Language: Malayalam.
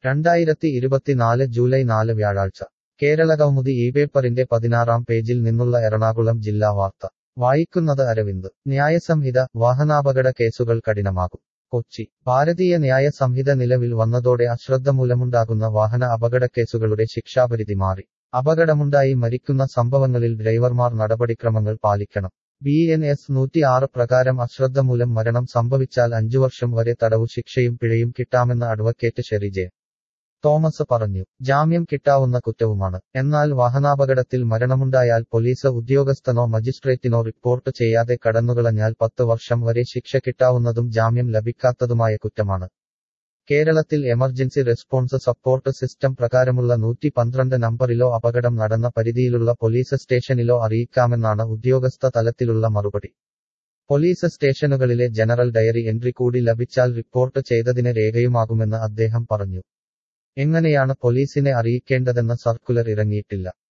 രണ്ടായിരത്തി ഇരുപത്തിനാല് ജൂലൈ നാല് വ്യാഴാഴ്ച കേരളകൗമുദി ഈ പേപ്പറിന്റെ പതിനാറാം പേജിൽ നിന്നുള്ള എറണാകുളം ജില്ലാ വാർത്ത വായിക്കുന്നത് അരവിന്ദ് ന്യായസംഹിത വാഹനാപകട കേസുകൾ കഠിനമാകും കൊച്ചി ഭാരതീയ ന്യായ സംഹിത നിലവിൽ വന്നതോടെ അശ്രദ്ധ മൂലമുണ്ടാകുന്ന വാഹന അപകടക്കേസുകളുടെ ശിക്ഷാപരിധി മാറി അപകടമുണ്ടായി മരിക്കുന്ന സംഭവങ്ങളിൽ ഡ്രൈവർമാർ നടപടിക്രമങ്ങൾ പാലിക്കണം ബി എൻ എസ് നൂറ്റിയാറ് പ്രകാരം അശ്രദ്ധ മൂലം മരണം സംഭവിച്ചാൽ അഞ്ചു വർഷം വരെ തടവു ശിക്ഷയും പിഴയും കിട്ടാമെന്ന് അഡ്വക്കേറ്റ് ഷെറിജെ തോമസ് പറഞ്ഞു ജാമ്യം കിട്ടാവുന്ന കുറ്റവുമാണ് എന്നാൽ വാഹനാപകടത്തിൽ മരണമുണ്ടായാൽ പോലീസ് ഉദ്യോഗസ്ഥനോ മജിസ്ട്രേറ്റിനോ റിപ്പോർട്ട് ചെയ്യാതെ കടന്നുകളഞ്ഞാൽ പത്ത് വർഷം വരെ ശിക്ഷ കിട്ടാവുന്നതും ജാമ്യം ലഭിക്കാത്തതുമായ കുറ്റമാണ് കേരളത്തിൽ എമർജൻസി റെസ്പോൺസ് സപ്പോർട്ട് സിസ്റ്റം പ്രകാരമുള്ള നൂറ്റി പന്ത്രണ്ട് നമ്പറിലോ അപകടം നടന്ന പരിധിയിലുള്ള പോലീസ് സ്റ്റേഷനിലോ അറിയിക്കാമെന്നാണ് ഉദ്യോഗസ്ഥ തലത്തിലുള്ള മറുപടി പോലീസ് സ്റ്റേഷനുകളിലെ ജനറൽ ഡയറി എൻട്രി കൂടി ലഭിച്ചാൽ റിപ്പോർട്ട് ചെയ്തതിന് രേഖയുമാകുമെന്ന് അദ്ദേഹം പറഞ്ഞു എങ്ങനെയാണ് പോലീസിനെ അറിയിക്കേണ്ടതെന്ന സർക്കുലർ ഇറങ്ങിയിട്ടില്ല